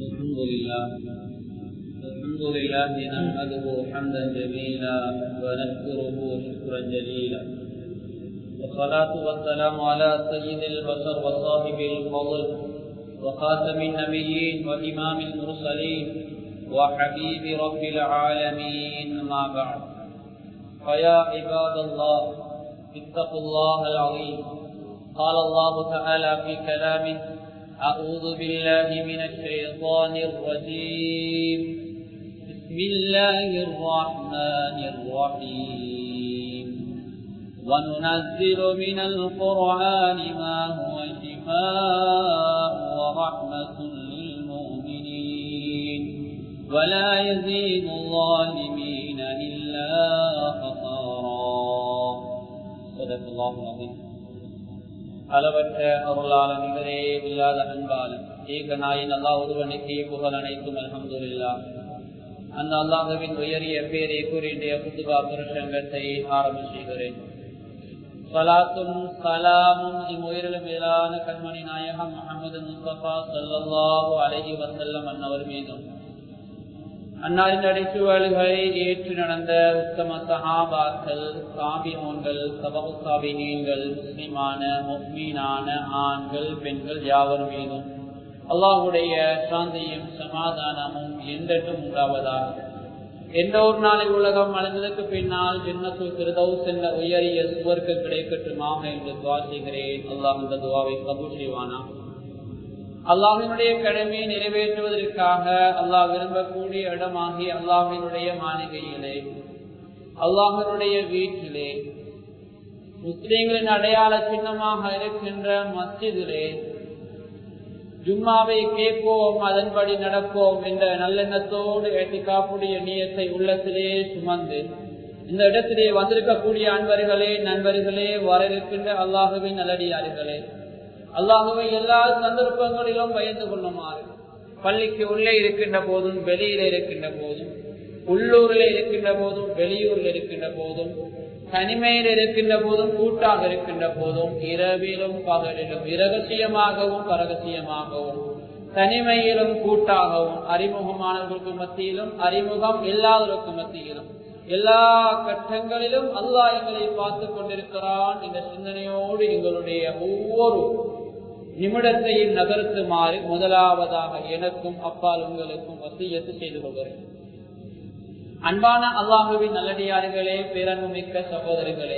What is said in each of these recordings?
الحمد لله الحمد لله نحمده حمدا جميلا ونشكره شكرا جليلا والصلاة والسلام على سيد البشر وصاحب الفضل وخاتم النبيين وإمام المرسلين وحبيب رب العالمين أما بعد فيا عباد الله اتقوا الله العظيم قال الله تعالى في كلامه أعوذ بالله من الشيطان الرجيم بسم الله الرحمن الرحيم وننزل من القرآن ما هو شفاء ورحمة للمؤمنين ولا يزيد الظالمين إلا خسارا صدق الله العظيم அளவற்ற அருளாளன் இவரே இல்லாத அன்பாளன் ஏக நாயின் அல்லா ஒருவனுக்கே புகழ் அனைத்தும் அலமதுல்லா அந்த அல்லாஹுவின் உயரிய பேரை கூறிய புதுபா புருஷங்கத்தை ஆரம்பம் செய்கிறேன் சலாத்தும் சலாமும் இம்முயிரிலும் மேலான கண்மணி நாயகம் முகமது முஸ்தபா சல்லாஹூ அலஹி வசல்லம் அன்னவர் மீதும் அன்னாரின் அடிச்சுவல்களை ஏற்று நடந்த உத்தம சஹாபாக்கள் சாபிமோன்கள் சபகு சாபினீன்கள் முஸ்லிமான முஸ்மீனான ஆண்கள் பெண்கள் யாவர் மீதும் அல்லாஹுடைய சாந்தியும் சமாதானமும் எந்தெட்டும் உண்டாவதாக எந்த ஒரு நாளை உலகம் அடைந்ததற்கு பின்னால் ஜென்னத்து திருதவுஸ் என்ற உயரிய சுவர்க்கு கிடைக்கட்டுமாக என்று துவா செய்கிறேன் அல்லாஹ் அந்த துவாவை கபூர் செய்வானா அல்லாஹினுடைய கடமையை நிறைவேற்றுவதற்காக அல்லாஹ் விரும்பக்கூடிய இடமாகி அல்லாஹினுடைய மாளிகையிலே அல்லாஹினுடைய வீட்டிலே முஸ்லீம்களின் அடையாள சின்னமாக இருக்கின்ற மஸ்ஜிதிலே ஜும்மாவை கேட்போம் அதன்படி நடப்போம் என்ற நல்லெண்ணத்தோடு எட்டிக்காப்புடைய நீயத்தை உள்ளத்திலே சுமந்து இந்த இடத்திலே வந்திருக்கக்கூடிய அன்பர்களே நண்பர்களே வர இருக்கின்ற அல்லாஹுவின் நல்லடியார்களே அல்லாஹுவை எல்லா சந்தர்ப்பங்களிலும் பயந்து கொள்ளுமாறு பள்ளிக்கு உள்ளே இருக்கின்ற போதும் வெளியில இருக்கின்ற போதும் உள்ளூரில் இருக்கின்ற போதும் வெளியூரில் இருக்கின்ற போதும் தனிமையில் இருக்கின்ற போதும் கூட்டாக இருக்கின்ற போதும் இரவிலும் பகலிலும் இரகசியமாகவும் பரகசியமாகவும் தனிமையிலும் கூட்டாகவும் அறிமுகமானவர்களுக்கு மத்தியிலும் அறிமுகம் இல்லாதவருக்கு மத்தியிலும் எல்லா கட்டங்களிலும் அல்லாஹ் எங்களை பார்த்து கொண்டிருக்கிறான் என்ற சிந்தனையோடு எங்களுடைய ஒவ்வொரு நிமிடத்தையும் நகர்த்துமாறு முதலாவதாக எனக்கும் அப்பால் உங்களுக்கும் வசியத்து செய்து கொள்கிறேன் அன்பான அல்லாஹுவின் நல்லடியார்களே பேரன்புமிக்க சகோதரர்களே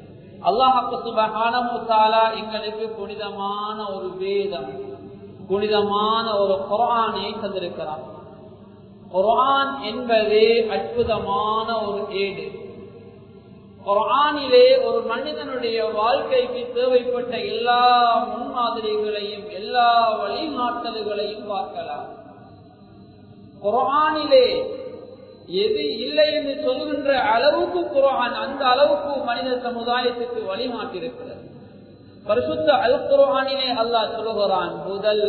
அல்லாஹாலா எங்களுக்கு புனிதமான ஒரு வேதம் புனிதமான ஒரு குரானை தந்திருக்கிறார் குரான் என்பது அற்புதமான ஒரு ஏடு குரானிலே ஒரு மனிதனுடைய வாழ்க்கைக்கு தேவைப்பட்ட எல்லா முன்மாதிரிகளையும் எல்லா வழிகாட்டல்களையும் பார்க்கலாம் குரானிலே எது இல்லை என்று சொல்கின்ற அளவுக்கு குரான் அந்த அளவுக்கு மனித சமுதாயத்துக்கு வழிமாட்டிருக்கிறது பரிசுத்த அல் குரானிலே அல்லாஹ் சொல்லுகிறான் முதல்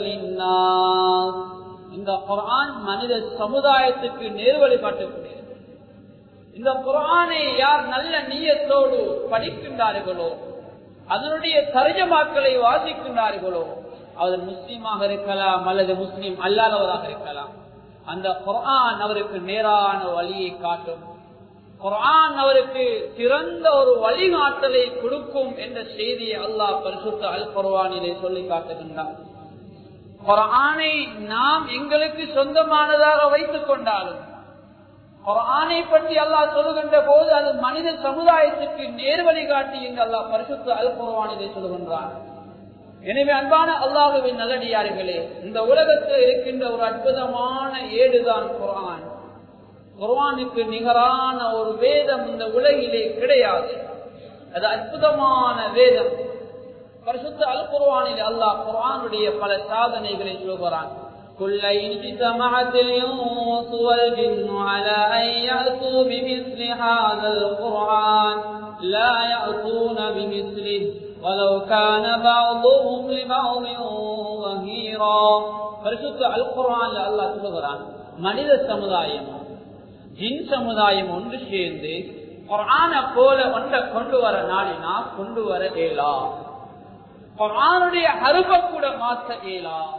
இந்த குரான் மனித சமுதாயத்துக்கு நேர்வழி காட்டக்கூடியது இந்த குரானை யார் நல்ல நீயத்தோடு படிக்கின்றார்களோ அதனுடைய தர்ஜமாக்களை வாசிக்கின்றார்களோ அவர் முஸ்லீமாக இருக்கலாம் அல்லது முஸ்லீம் அல்லாதவராக இருக்கலாம் அந்த குரான் அவருக்கு நேரான வழியை காட்டும் குரான் அவருக்கு சிறந்த ஒரு வழிகாட்டலை கொடுக்கும் என்ற செய்தியை அல்லாஹ் பரிசுத்த அல் குர்வானிலே சொல்லி காட்டுகின்றார் குரானை நாம் எங்களுக்கு சொந்தமானதாக வைத்துக் கொண்டாலும் குரானை பற்றி அல்லாஹ் சொல்லுகின்ற போது அது மனித சமுதாயத்துக்கு நேர் வழிகாட்டி என்று அல்லாஹ் பரிசுத்த அல் குர்வானிலே சொல்லுகின்றான் எனவே அன்பான அல்லாஹுவின் நல்லடியார்களே இந்த உலகத்தில் இருக்கின்ற ஒரு அற்புதமான ஏடுதான் குரான் குர்வானுக்கு நிகரான ஒரு வேதம் இந்த உலகிலே கிடையாது அது அற்புதமான வேதம் பரிசுத்த அல் குர்வானில் அல்லாஹ் குர்ஆனுடைய பல சாதனைகளை சொல்கிறான் كل اجتمعت الإنس والجن على أن يأتوا بمثل هذا القرآن لا يأتون بمثله ولو كان بعضهم لبعض ظهيرا பரிசுத்த அல் குர்ஆன்ல அல்லாஹ் சொல்கிறான் மனித சமுதாயம் ஜின் சமுதாயம் ஒன்று சேர்ந்து குர்ஆன போல ஒன்றை கொண்டு வர நாடினா கொண்டு வர இயலா குர்ஆனுடைய ஹருப கூட மாற்ற இயலா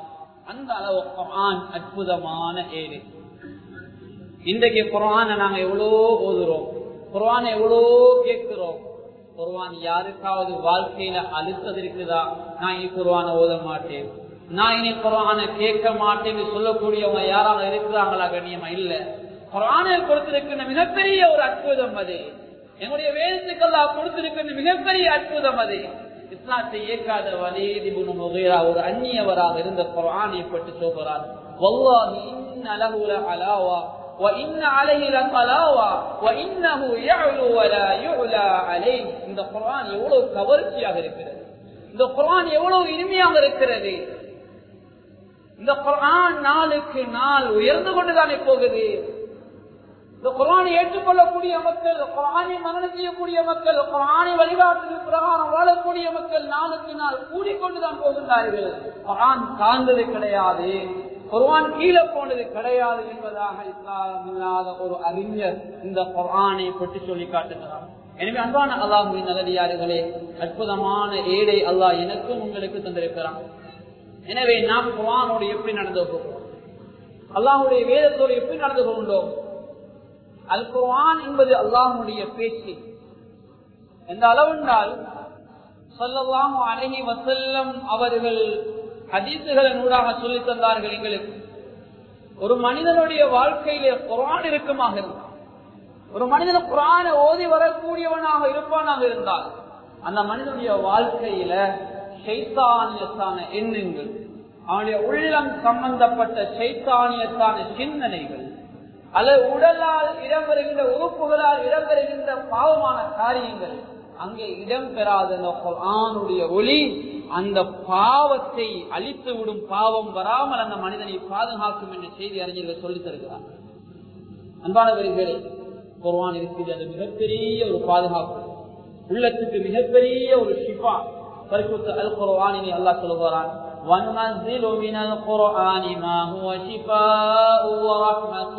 அந்த அளவு குரான் அற்புதமான ஏழு இன்றைக்கு குரான நாங்க எவ்வளோ ஓதுறோம் குரான் எவ்வளோ கேட்கிறோம் குர்வான் யாருக்காவது வாழ்க்கையில அழுத்தது இருக்குதா நான் இனி குர்வான ஓத மாட்டேன் நான் இனி குர்வான கேட்க மாட்டேன்னு சொல்லக்கூடியவங்க யாராவது இருக்கிறாங்களா கண்ணியமா இல்ல குரானை கொடுத்திருக்கின்ற மிகப்பெரிய ஒரு அற்புதம் அது என்னுடைய வேதத்துக்கெல்லாம் கொடுத்திருக்கின்ற மிகப்பெரிய அற்புதம் அது இஸ்லாத்தை இயக்காத வலேதி முகேரா ஒரு அந்நியவராக இருந்த குரானை பற்றி சொல்கிறார் வல்லாஹி இன்ன லஹு லஹலாவா وإن عليه لطلاوة وإنه يعلو ولا يعلى عليه இந்த குர்ஆன் எவ்வளவு கவர்ச்சியாக இருக்கிறது இந்த குர்ஆன் எவ்வளவு இனிமையாக இருக்கிறது இந்த குர்ஆன் நாளுக்கு நாள் உயர்ந்து கொண்டுதானே போகுது இந்த குரானை ஏற்றுக்கொள்ளக்கூடிய மக்கள் குரானை மகனம் செய்யக்கூடிய மக்கள் குரானை வழிகாட்டு பிரகாரம் வாழக்கூடிய மக்கள் நாளுக்கு நாள் கூடிக்கொண்டுதான் போகின்றார்கள் குரான் சார்ந்தது கிடையாது குர்ஆன் கீழே போனது கிடையாது என்பதாக இஸ்லாம் இல்லாத ஒரு அறிஞர் இந்த குர்ஆனை பற்றி சொல்லி காட்டுகிறார் எனவே அன்பான அல்லாஹுவின் நல்லடியார்களே அற்புதமான ஏடை அல்லாஹ் எனக்கும் உங்களுக்கு தந்திருக்கிறான் எனவே நாம் குர்ஆனோடு எப்படி நடந்து கொள்கிறோம் அல்லாஹுடைய வேதத்தோடு எப்படி நடந்து கொண்டோம் அல் குர்ஆன் என்பது அல்லாஹுடைய பேச்சு எந்த அளவென்றால் சொல்லலாம் அழகி வசல்லம் அவர்கள் ஹதீசுகளின் ஊடாக சொல்லி தந்தார்கள் எங்களுக்கு ஒரு மனிதனுடைய வாழ்க்கையிலே குரான் இருக்குமாக இருந்தால் ஒரு மனிதன் குரான ஓதி வரக்கூடியவனாக இருப்பானாக இருந்தால் அந்த மனிதனுடைய வாழ்க்கையில சைத்தானியத்தான எண்ணங்கள் அவனுடைய உள்ளம் சம்பந்தப்பட்ட சைத்தானியத்தான சிந்தனைகள் அல்லது உடலால் இடம்பெறுகின்ற உறுப்புகளால் இடம்பெறுகின்ற பாவமான காரியங்கள் அங்கே இடம்பெறாத ஆணுடைய ஒளி அந்த பாவத்தை அழித்து விடும் பாவம் வராமல் அந்த மனிதனை பாதுகாக்கும் என்ற செய்தி அறிஞர்கள் சொல்லித் தருகிறார் அன்பானவர்களே குர்வான் இருக்குது அது மிகப்பெரிய ஒரு பாதுகாப்பு உள்ளத்துக்கு மிகப்பெரிய ஒரு ஷிஃபா பரிசுத்த அல் குர்வானினை அல்லாஹ் சொல்லுகிறான் وننزل من القرآن ما هو شفاء ورحمة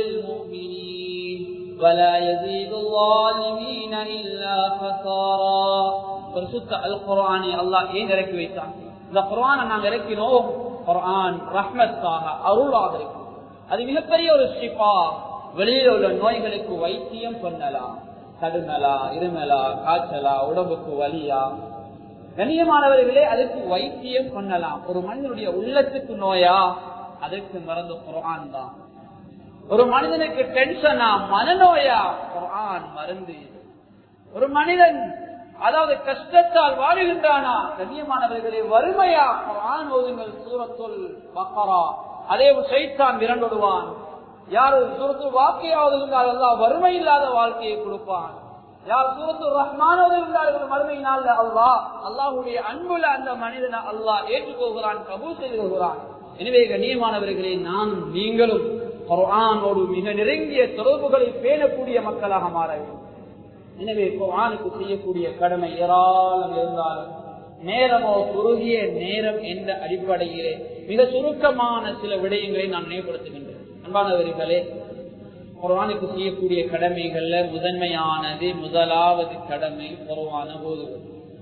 للمؤمنين ولا يزيد الظالمين إلا خسارا பரிசுத்த அல் குரானை அல்லாஹ் ஏன் இறக்கி வைத்தான் இந்த குரானை நாங்கள் இறக்கினோம் குரான் ரஹ்மத்தாக அருளாக இருக்கும் அது மிகப்பெரிய ஒரு ஷிஃபா வெளியில் உள்ள நோய்களுக்கு வைத்தியம் பண்ணலாம் தடுமலா இருமலா காய்ச்சலா உடம்புக்கு வலியா கண்ணியமானவர்களே அதுக்கு வைத்தியம் பண்ணலாம் ஒரு மனிதனுடைய உள்ளத்துக்கு நோயா அதற்கு மறந்து குரான் தான் ஒரு மனிதனுக்கு டென்ஷனா மனநோயா குரான் மருந்து ஒரு மனிதன் அதாவது கஷ்டத்தால் வாழுகின்றானா கண்ணியமானவர்களே வறுமையா குரான் ஓதுங்கள் சூரத்துல் பக்கரா அதே சைத்தான் விரண்டொடுவான் யார் சூரத்து வாக்கையாவது இருந்தால் வறுமை இல்லாத வாழ்க்கையை கொடுப்பான் யார் சூரத்து ரஹ்மானோடு இருந்தார்கள் மறுமையினால் அல்லாஹ் அல்லாஹுடைய அன்புல அந்த மனிதனை அல்லாஹ் ஏற்றுக்கொள்கிறான் கபூல் செய்து கொள்கிறான் எனவே கண்ணியமானவர்களே நானும் நீங்களும் குரானோடு மிக நெருங்கிய தொடர்புகளை பேணக்கூடிய மக்களாக மாற வேண்டும் எனவே குரானுக்கு செய்யக்கூடிய கடமை ஏராளம் இருந்தாலும் நேரமோ குறுகிய நேரம் என்ற அடிப்படையிலே மிக சுருக்கமான சில விடயங்களை நான் நினைவுபடுத்துகின்றேன் அன்பானவர்களே குரானுக்கு செய்யக்கூடிய கடமைகள்ல முதன்மையானது முதலாவது கடமை குரவான ஓதுவது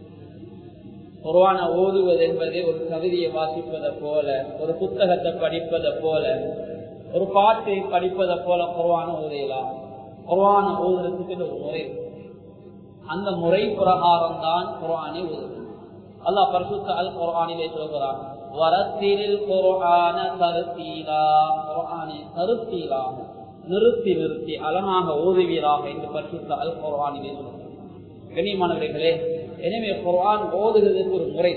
குரவான ஓதுவது என்பது ஒரு கவிதையை வாசிப்பதை போல ஒரு புத்தகத்தை படிப்பதை போல ஒரு பாட்டை படிப்பதை போல குரவான ஓதையலாம் குரவான ஓதுறதுக்கு ஒரு முறை அந்த முறை பிரகாரம் தான் குரானை ஓதுவது அல்லாஹ் பரிசுத்த அல் குரானிலே சொல்கிறான் வரத்திரில் குரான தருத்தீலா குரானை தருத்தீலா நிறுத்தி நிறுத்தி அழகாக ஓதுவீராக என்று பரிசுத்த அல் குரானிலே சொல்கிறார் கண்ணியமானவர்களே எனவே குரான் ஓதுகிறதுக்கு ஒரு முறை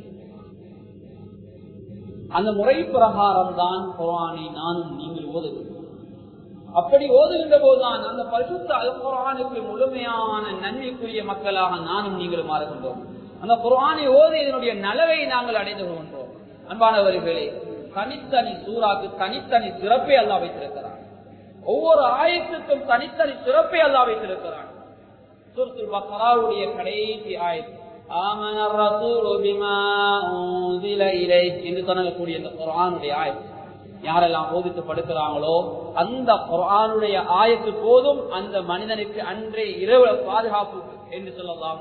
அந்த முறை பிரகாரம் தான் குரானை நானும் நீங்கள் ஓதுகிறோம் அப்படி ஓதுகின்ற போதுதான் அந்த பரிசுத்த அல் குரானுக்கு முழுமையான நன்மைக்குரிய மக்களாக நானும் நீங்களும் மாறுகின்றோம் அந்த குரானை ஓதி இதனுடைய நலவை நாங்கள் அடைந்து கொள்கின்றோம் அன்பானவர்களே தனித்தனி சூறாக்கு தனித்தனி சிறப்பை அல்லா வைத்திருக்கிறார் ஒவ்வொரு ஆயத்துக்கும் தனித்தனி சிறப்பை அல்லா வைத்திருக்கிறான் சூரத்துல் பக்ராவுடைய கடைசி ஆயத்து ஆமன ரசூலு பிமா உன்சில இலைஹி என்று சொல்லக்கூடிய இந்த குர்ஆனுடைய ஆயத்து யாரெல்லாம் போதித்து படுக்கிறாங்களோ அந்த குரானுடைய ஆயத்து போதும் அந்த மனிதனுக்கு அன்றே இரவு பாதுகாப்பு என்று சொல்லலாம்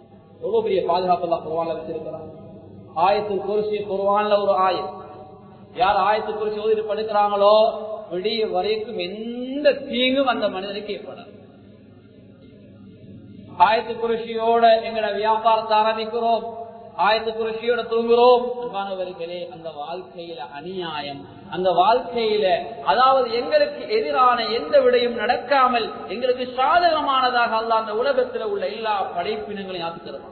எவ்வளவு பெரிய பாதுகாப்பு எல்லாம் குருவான்ல வச்சிருக்கிறான் ஆயத்து குறிச்சி குருவான்ல ஒரு ஆயத் யார் ஆயத்து குறிச்சு ஓதிட்டு படுக்கிறாங்களோ விடிய வரைக்கும் எந்த தீங்கும் அந்த மனிதனுக்கு ஏற்படாது ஆயத்து குருஷியோட எங்கட வியாபாரத்தை ஆரம்பிக்கிறோம் ஆயத்து குருஷியோட தூங்குறோம் அன்பானவர்களே அந்த வாழ்க்கையில அநியாயம் அந்த வாழ்க்கையில அதாவது எங்களுக்கு எதிரான எந்த விடையும் நடக்காமல் எங்களுக்கு சாதகமானதாக அல்ல அந்த உலகத்தில் உள்ள எல்லா படைப்பினங்களையும் ஆத்துக்கிறோம்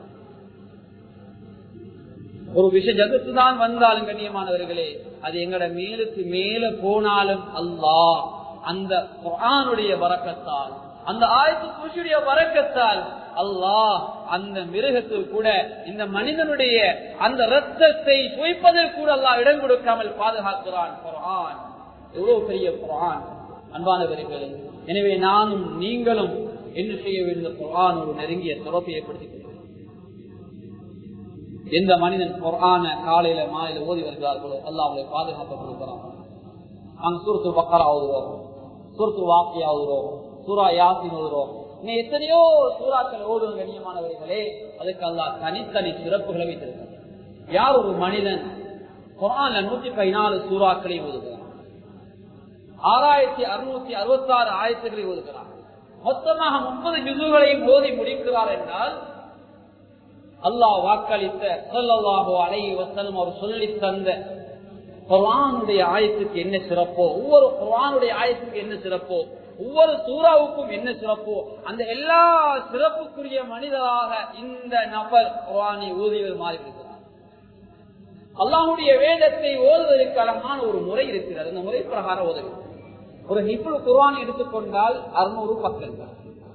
ஒரு விஷ ஜகத்து தான் வந்தாலும் கண்ணியமானவர்களே அது எங்கட மேலுக்கு மேல போனாலும் அல்லாஹ் அந்த குரானுடைய வரக்கத்தால் அந்த ஆயத்து குஷியுடைய வரக்கத்தால் அல்லாஹ் அந்த மிருகத்தில் கூட இந்த மனிதனுடைய அந்த ரத்தத்தை சுவைப்பதில் கூட அல்லாஹ் இடம் கொடுக்காமல் பாதுகாக்கிறான் குரான் எவ்வளவு பெரிய குரான் அன்பானவர்களே எனவே நானும் நீங்களும் என்ன செய்ய வேண்டும் குரான் ஒரு நெருங்கிய தொடர்பை ஏற்படுத்திக் எந்த மனிதன் குரான காலையில மாலையில ஓதி வருகிறார்களோ அல்லாஹ் அவங்களை பாதுகாப்பு கொடுக்கிறான் நாங்க சுருத்து பக்கரா ஓதுறோம் சுருத்து வாக்கியா ஓதுறோம் சூரா யாசின் ஓதுறோம் இன்னும் எத்தனையோ சூறாக்கள் ஓடுவோம் கண்ணியமானவர்களே அதுக்கு அல்லாஹ் தனித்தனி சிறப்புகளை வைத்திருக்கிறார் யார் ஒரு மனிதன் குரான்ல நூத்தி பதினாலு சூறாக்களை ஓதுகிறார் ஆறாயிரத்தி அறுநூத்தி அறுபத்தி ஆறு ஆயிரத்துகளை ஓதுகிறார் மொத்தமாக முப்பது ஜிசுகளையும் ஓதி முடிக்கிறார் என்றால் அல்லாஹ் வாக்களித்த சொல்லல்லாஹோ அலை வசலம் அவர் சொல்லி தந்த குரானுடைய ஆயத்துக்கு என்ன சிறப்போ ஒவ்வொரு குரானுடைய ஆயத்துக்கு என்ன சிறப்போ ஒவ்வொரு சூறாவுக்கும் என்ன சிறப்போ அந்த எல்லா சிறப்புக்குரிய மனிதராக இந்த நபர் குரானை ஊதியவர் மாறிவிடுகிறார் அல்லாஹுடைய வேதத்தை ஓதுவதற்கு அழகான ஒரு முறை இருக்கிறது அந்த முறை பிரகாரம் ஓதுவது ஒரு ஹிப்ரு குர்ஆன் எடுத்துக்கொண்டால் அறுநூறு பக்கங்கள்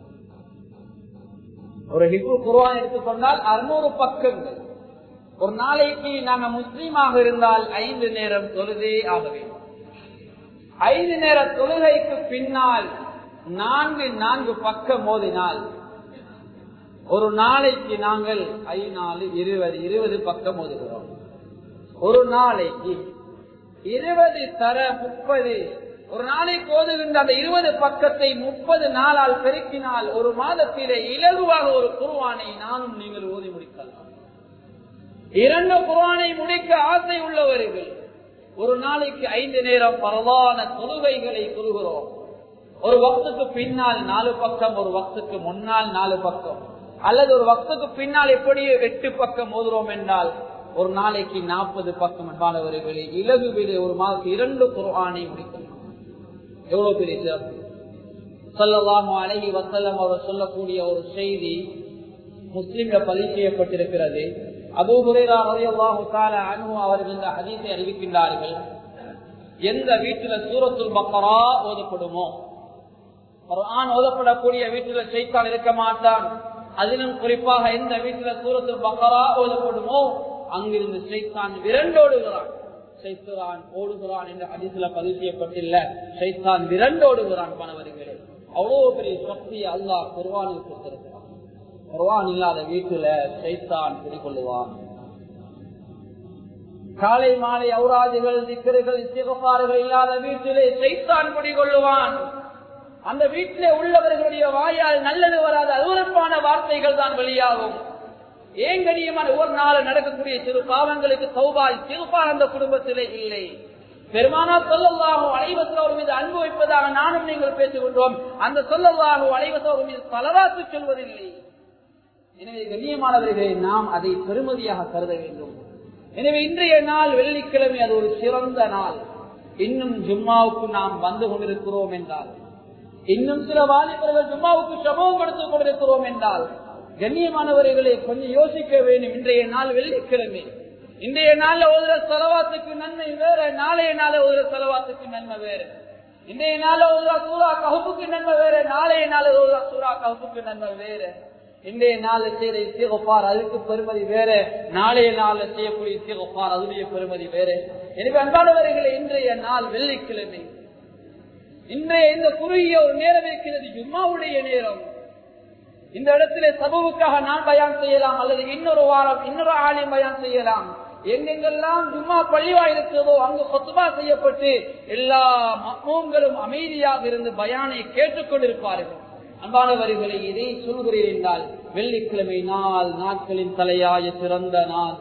ஒரு ஹிப்ரு குர்ஆன் எடுத்துக்கொண்டால் அறுநூறு பக்கங்கள் ஒரு நாளைக்கு நாங்க முஸ்லீமாக இருந்தால் ஐந்து நேரம் தொழுதே ஆக வேண்டும் ஐந்து நேர தொழுகைக்கு பின்னால் நான்கு நான்கு பக்கம் மோதினால் ஒரு நாளைக்கு நாங்கள் ஐநாலு இருபது இருபது பக்கம் மோதுகிறோம் ஒரு நாளைக்கு இருபது தர முப்பது ஒரு நாளைக்கு ஓதுகின்ற அந்த இருபது பக்கத்தை முப்பது நாளால் பெருக்கினால் ஒரு மாதத்திலே இலகுவாக ஒரு குருவானை நானும் நீங்கள் ஓதி முடிக்கலாம் இரண்டு குருவானை முடிக்க ஆசை உள்ளவர்கள் ஒரு நாளைக்கு ஐந்து நேரம் பரவான தொழுகைகளை தொழுகிறோம் ஒரு வக்துக்கு பின்னால் நாலு பக்கம் ஒரு வக்துக்கு முன்னால் நாலு பக்கம் அல்லது ஒரு வக்துக்கு பின்னால் எப்படியோ எட்டு பக்கம் ஓதுறோம் என்றால் ஒரு நாளைக்கு நாற்பது பக்கம் என்பானவர்களே இலகுவிலே ஒரு மாதத்துக்கு இரண்டு குர்ஆனை முடிக்கலாம் எவ்வளவு பெரிய சிறப்பு சொல்லலாம் அழகி வசல்லம் அவர் சொல்லக்கூடிய ஒரு செய்தி முஸ்லிம்ல பதிவு செய்யப்பட்டிருக்கிறது அபு ஹுரேரா ரலியல்லாஹு தஆலா அன்ஹு அவர்கள் இந்த ஹதீஸை அறிவிக்கின்றார்கள் எந்த வீட்டுல சூரத்துல் பக்கரா ஓதப்படுமோ குர்ஆன் ஓதப்படக்கூடிய வீட்டுல சைத்தான் இருக்க மாட்டான் அதிலும் குறிப்பாக எந்த வீட்டுல சூரத்துல் பக்கரா ஓதப்படுமோ அங்கிருந்து சைத்தான் விரண்டோடுகிறான் சைத்தான் ஓடுகிறான் என்று ஹதீஸ்ல பதிவு செய்யப்பட்டில்ல சைத்தான் விரண்டோடுகிறான் பணவர்களே அவ்வளவு பெரிய சக்தியை அல்லாஹ் குர்ஆனில் கொடுத்திருக்கிறான் குர்ஆன் இல்லாத வீட்டுல சைத்தான் குடிக்கொள்ளுவான் காலை மாலை அவுராதுகள் திக்கர்கள் சிவப்பாறுகள் இல்லாத வீட்டிலே சைத்தான் குடிக்கொள்ளுவான் அந்த வீட்டிலே உள்ளவர்களுடைய வாயால் நல்லது வராத அருவறுப்பான வார்த்தைகள் தான் வெளியாகும் ஏன் கடியமான ஒரு நாள் நடக்கக்கூடிய சிறு பாவங்களுக்கு சௌபால் சிறுபா அந்த குடும்பத்திலே இல்லை பெருமானா சொல்லல்லாகும் அலைவசவர் மீது அன்பு வைப்பதாக நானும் நீங்கள் பேசுகின்றோம் அந்த சொல்லல்லாகும் அலைவசவர் மீது பலவாக்கு சொல்வதில்லை எனவே கண்ணியமானவர்களே நாம் அதை பெருமதியாக கருத வேண்டும் எனவே இன்றைய நாள் வெள்ளிக்கிழமை அது ஒரு சிறந்த நாள் இன்னும் ஜும்மாவுக்கு நாம் வந்து கொண்டிருக்கிறோம் என்றால் இன்னும் சில வாலிபர்கள் ஜும்மாவுக்கு சமூகம் கொடுத்துக் கொண்டிருக்கிறோம் என்றால் கண்ணியமானவர்களை கொஞ்சம் யோசிக்க வேண்டும் இன்றைய நாள் வெள்ளிக்கிழமை இன்றைய நாள்ல ஓதுற செலவாத்துக்கு நன்மை வேற நாளைய நாள ஓதுற செலவாத்துக்கு நன்மை வேற இன்றைய நாள ஓதுற சூறா கவுப்புக்கு நன்மை வேற நாளைய நாள ஓதுற சூறா கவுப்புக்கு நன்மை வேற இன்றைய நாள்ல செய்யற இசைகொப்பார் அதுக்கு பெருமதி வேற நாளைய நாள்ல செய்யக்கூடிய இசைகொப்பார் அதுடைய பெருமதி வேற எனவே அன்பானவர்களை இன்றைய நாள் வெள்ளிக்கிழமை இன்றைய இந்த குறுகிய ஒரு நேரம் இருக்கிறது ஜும்மாவுடைய நேரம் இந்த இடத்துல சபுவுக்காக நான் பயான் செய்யலாம் அல்லது இன்னொரு வாரம் இன்னொரு ஆலயம் பயான் செய்யலாம் எங்கெங்கெல்லாம் ஜும்மா பள்ளிவா இருக்கிறதோ அங்கு சொத்துபா செய்யப்பட்டு எல்லா மகங்களும் அமைதியாக இருந்து பயானை கேட்டுக்கொண்டிருப்பார்கள் அன்பானவர்களை இதை சொல்கிறேன் என்றால் வெள்ளிக்கிழமை நாள் நாட்களின் தலையாய சிறந்த நாள்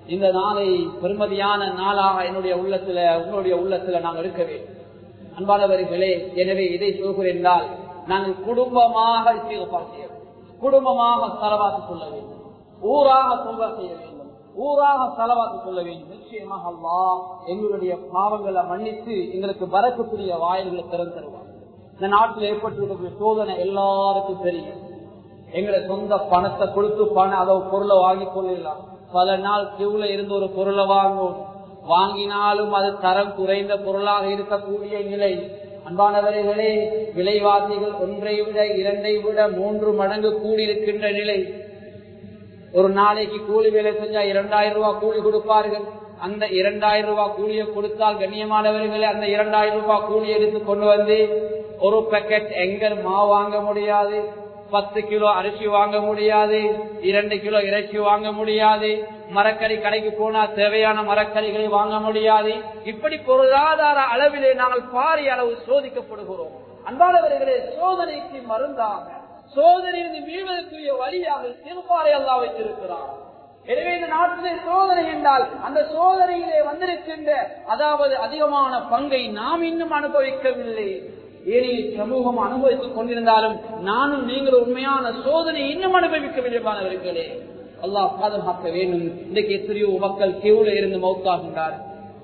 இந்த நாளை பெருமதியான நாளாக என்னுடைய உள்ளத்துல உங்களுடைய உள்ளத்துல நாங்கள் இருக்க வேண்டும் அன்பானவர்களே எனவே இதை சொல்கிறேன் என்றால் நாங்கள் குடும்பமாக இஸ்திகபார் செய்ய வேண்டும் குடும்பமாக தலவாத்து சொல்ல வேண்டும் ஊராக சொல்வ செய்ய வேண்டும் ஊராக தலவாத்து சொல்ல வேண்டும் நிச்சயமாக அல்லா எங்களுடைய பாவங்களை மன்னித்து எங்களுக்கு வரக்கூடிய வாயில்களை திறந்து தருவார் இந்த நாட்டில் ஏற்பட்டிருக்கக்கூடிய சோதனை எல்லாருக்கும் தெரியும் எங்களை சொந்த பணத்தை கொடுத்து பணம் அதை பொருளை வாங்கி கொள்ளலாம் பல நாள் கியூல இருந்து ஒரு பொருளை வாங்கும் வாங்கினாலும் அது தரம் குறைந்த பொருளாக இருக்கக்கூடிய நிலை அன்பானவர்களே விலைவாசிகள் ஒன்றை விட இரண்டை விட மூன்று மடங்கு கூடியிருக்கின்ற நிலை ஒரு நாளைக்கு கூலி வேலை செஞ்சா இரண்டாயிரம் ரூபாய் கூலி கொடுப்பார்கள் அந்த இரண்டாயிரம் ரூபாய் கூலியை கொடுத்தால் கண்ணியமானவர்களே அந்த இரண்டாயிரம் ரூபாய் கூலி எடுத்து கொண்டு வந்து ஒரு பேக்கெட் எங்கர் மாவு வாங்க முடியாது பத்து கிலோ அரிசி வாங்க முடியாது இரண்டு கிலோ இறைச்சி வாங்க முடியாது மரக்கறி கடைக்கு போனா தேவையான மரக்கறிகளை வாங்க முடியாது இப்படி பொருளாதார அளவிலே நாங்கள் பாரிய அளவு சோதிக்கப்படுகிறோம் அன்பானவர்களே சோதனைக்கு மருந்தாக சோதனையிலிருந்து மீள்வதற்குரிய வழியாக திருப்பாறை அல்லா வைத்திருக்கிறார் எனவே இந்த நாட்டிலே சோதனை என்றால் அந்த சோதனையிலே வந்திருக்கின்ற அதாவது அதிகமான பங்கை நாம் இன்னும் அனுபவிக்கவில்லை ஏனைய சமூகம் அனுபவித்துக் கொண்டிருந்தாலும் நானும் நீங்கள் உண்மையான சோதனை இன்னும் அனுபவிக்கவில்லை மாணவர்களே அல்லாஹ் பாதுகாக்க வேண்டும் இன்றைக்கு எத்தனையோ மக்கள் கியூல இருந்து மௌத்தாகின்றார்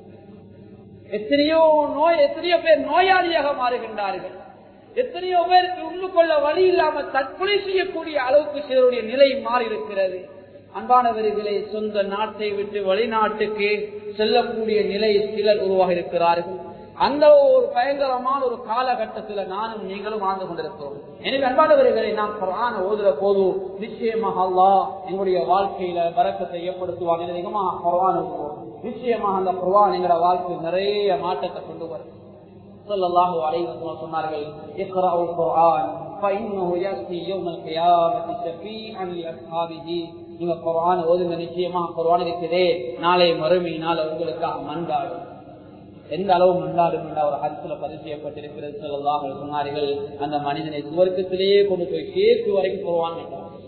எத்தனையோ நோய் எத்தனையோ பேர் நோயாளியாக மாறுகின்றார்கள் எத்தனையோ பேருக்கு உள்ளுக்கொள்ள வழி இல்லாமல் தற்கொலை செய்யக்கூடிய அளவுக்கு சிலருடைய நிலை மாறி இருக்கிறது அன்பானவர்களை சொந்த நாட்டை விட்டு வெளிநாட்டுக்கு செல்லக்கூடிய நிலை சிலர் உருவாக இருக்கிறார்கள் அந்த ஒரு பயங்கரமான ஒரு காலகட்டத்தில் நானும் நீங்களும் வாழ்ந்து கொண்டிருக்கிறோம் எனவே அன்பானவர்களை நாம் குரான ஓதுற போது நிச்சயமாக அல்லா எங்களுடைய வாழ்க்கையில வரக்கத்தை ஏற்படுத்துவான் அதிகமாக குரான் ஓதுவோம் நிச்சயமாக அந்த குரான் எங்களோட வாழ்க்கையில் நிறைய மாற்றத்தை கொண்டு வரும் சொல்லல்லாஹு அலைவசம் சொன்னார்கள் இக்ராவுல் குர்ஆன் فإنه يأتي يوم القيامة شفيعا لأصحابه நீங்க குர்ஆன் ஓதுங்க நிச்சயமா குர்ஆன் இருக்குதே நாளை மறுமையினால் உங்களுக்காக மன்றாடும் எந்த அளவு மன்றாடும் என்ற ஒரு ஹரிசுல பதிவு செய்யப்பட்டிருக்கிறது சொல்லலாம் சொன்னார்கள் அந்த மனிதனை சுவர்க்கத்திலேயே கொண்டு போய் சேர்த்து வரைக்கும் போவான்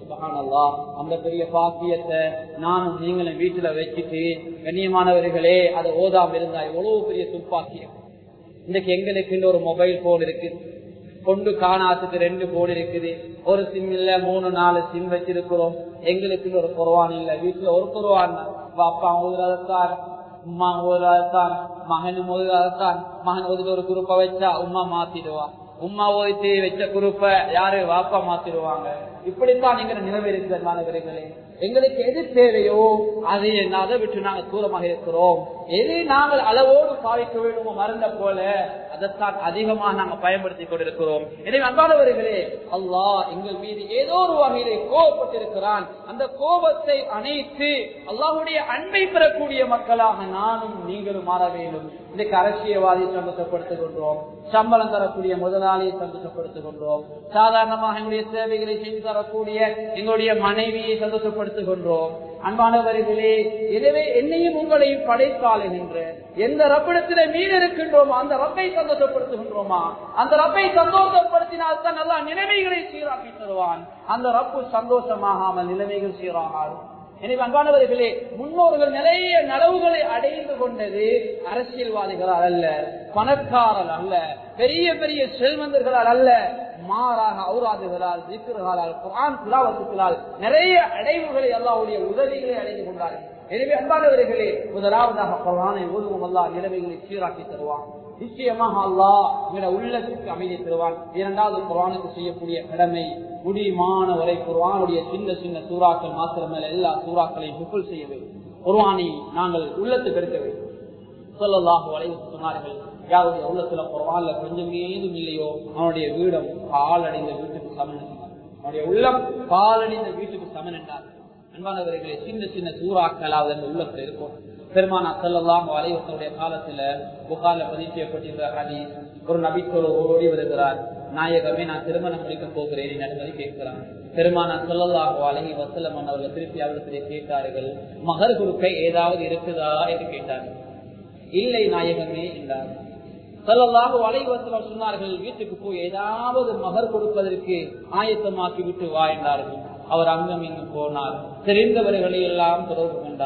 அந்த பெரிய பாக்கியத்தை நானும் நீங்களும் வீட்டுல வச்சுட்டு கண்ணியமானவர்களே அதை ஓதாம இருந்தா எவ்வளவு பெரிய துப்பாக்கியம் இன்னைக்கு எங்களுக்கு ஒரு மொபைல் போன் இருக்கு கொண்டு காணாத்துக்கு ரெண்டு போன் இருக்குது ஒரு சிம் இல்ல மூணு நாலு சிம் வச்சிருக்கிறோம் எங்களுக்கு ஒரு குறவான் இல்ல வீட்டுல ஒரு குறவான் அப்பா ஓதுறதான் உமா ஓதுறதான் மகன் ஓதுறதான் மகன் ஓதுல ஒரு குரூப்பை வச்சா உமா மாத்திடுவா உமா ஓய்த்து வச்ச குரூப்ப யாரு வாப்பா மாத்திடுவாங்க இப்படித்தான் நீங்க நிலைமை இருக்கிற மாணவர்களே எங்களுக்கு எது தேவையோ அதை அதை விட்டு நாங்க தூரமாக இருக்கிறோம் எது நாங்கள் அளவோடு பாவிக்க வேண்டுமோ மருந்த போல அதைத்தான் அதிகமாக நாங்க பயன்படுத்தி கொண்டிருக்கிறோம் எனவே அன்பானவர்களே அல்லாஹ் எங்கள் மீது ஏதோ ஒரு வகையிலே கோபப்பட்டிருக்கிறான் அந்த கோபத்தை அணைத்து அல்லாஹுடைய அன்பை பெறக்கூடிய மக்களாக நானும் நீங்களும் மாற வேண்டும் இன்றைக்கு அரசியல்வாதியை சந்தோஷப்படுத்துகின்றோம் சம்பளம் தரக்கூடிய முதலாளியை சந்தோஷப்படுத்துகின்றோம் சாதாரணமாக எங்களுடைய சேவைகளை செய்து தரக்கூடிய எங்களுடைய மனைவியை சந்தோஷப்படுத்துகின்றோம் அன்பானவர்களே எனவே என்னையும் உங்களையும் படைத்தாள் என்ற எந்த ரப்பிடத்தில மீன் இருக்கின்றோமோ அந்த ரப்பை சந்தோஷப்படுத்துகின்றோமா அந்த ரப்பை சந்தோஷப்படுத்தினால் தான் நல்லா நிலைமைகளை சீராக்கி தருவான் அந்த ரப்பு சந்தோஷமாகாமல் நிலைமைகள் சீராகாது எனவே அன்பானவர்களே முன்னோர்கள் நிறைய நலவுகளை அடைந்து கொண்டது அரசியல்வாதிகளால் அல்ல பணக்காரர் அல்ல பெரிய பெரிய செல்வந்தர்களால் அல்ல மாறாக அவுராதுகளால் திக்குகளால் குரான் திலாவத்துகளால் நிறைய அடைவுகளை அல்லாவுடைய உதவிகளை அடைந்து கொண்டார்கள் எனவே அன்பானவர்களே முதலாவதாக குரானை ஓதுவோம் அல்லா நிலைமைகளை சீராக்கி தருவான் நிச்சயமாக அல்லாஹ் எங்களோட உள்ளத்துக்கு அமைதி தருவான் இரண்டாவது குரானுக்கு செய்யக்கூடிய கடமை முடியுமான வரை குர்வானுடைய சின்ன சின்ன சூறாக்கள் மாத்திரமல்ல எல்லா சூறாக்களையும் புகழ் செய்ய வேண்டும் குர்வானை நாங்கள் உள்ளத்துக்கு எடுக்க வேண்டும் சொல்லலாக வளைவு சொன்னார்கள் யாருடைய உள்ளத்துல குர்வான்ல கொஞ்சம் ஏதும் இல்லையோ அவனுடைய வீடம் பால் அடைந்த வீட்டுக்கு சமன் அவனுடைய உள்ளம் பால் அடைந்த வீட்டுக்கு சமன் என்றார் அன்பானவர்களே சின்ன சின்ன சூறாக்களாவது அந்த உள்ளத்துல இருக்கும் பெருமானா செல்லலாம் வலைவசனுடைய காலத்துல புகார்ல பதிவு செய்யப்பட்டிருக்கிற ஹதி ஒரு நபித்தோடு ஓடி வருகிறார் நாயகமே நான் திருமணம் முடிக்க போகிறேன் என்பதை கேட்கிறான் பெருமானா சொல்லலாம் அழகி வசலம் அவர்கள் திருப்பி அவர்களை கேட்டார்கள் மகர் குறுக்கை ஏதாவது இருக்குதா என்று கேட்டார்கள் இல்லை நாயகமே என்றார் சொல்லலாக வலைவசலம் சொன்னார்கள் வீட்டுக்கு போய் ஏதாவது மகர் கொடுப்பதற்கு ஆயத்தமாக்கி விட்டு வா என்றார்கள் அவர் அங்கும் இங்கும் போனார் தெரிந்தவர்களை எல்லாம் தொடர்பு கொண்டார்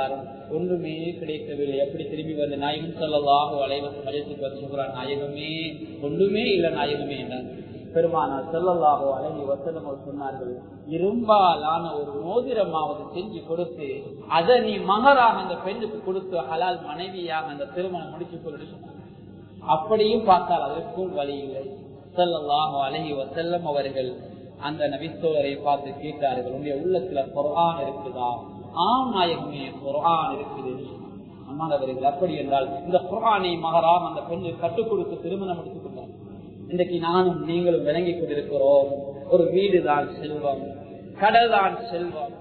ஒன்றுமே கிடைக்கவில்லை எப்படி திரும்பி வந்த நாயகம் சொல்லலாக வளைவச மஜத்துக்கு வந்து சொல்கிறார் நாயகமே ஒன்றுமே இல்லை நாயகமே என்றார் பெருமானார் செல்லல்லாகோ அழகி வசனம் சொன்னார்கள் இரும்பாலான ஒரு மோதிரமாவது செஞ்சு கொடுத்து அதை நீ மகராக அந்த பெண்ணுக்கு கொடுத்து ஹலால் மனைவியாக அந்த திருமணம் முடிச்சு கொண்டு சொன்னார் அப்படியும் பார்த்தால் அதற்கும் வழி இல்லை செல்லல்லாகோ அழகி வசல்லம் அவர்கள் அந்த நபித்தோரை பார்த்து கேட்டார்கள் உன்னுடைய உள்ளத்துல குரான் இருக்குதா ஆம் நாயகமே குரான் இருக்குது அம்மானவர்கள் அப்படி என்றால் இந்த குரானை மகராக அந்த பெண்ணு கட்டுக் கொடுத்து திருமணம் எடுத்துக் கொண்டார் இன்றைக்கு நானும் நீங்களும் விளங்கிக் கொண்டிருக்கிறோம் ஒரு வீடு தான் செல்வம் கடல் தான் செல்வம்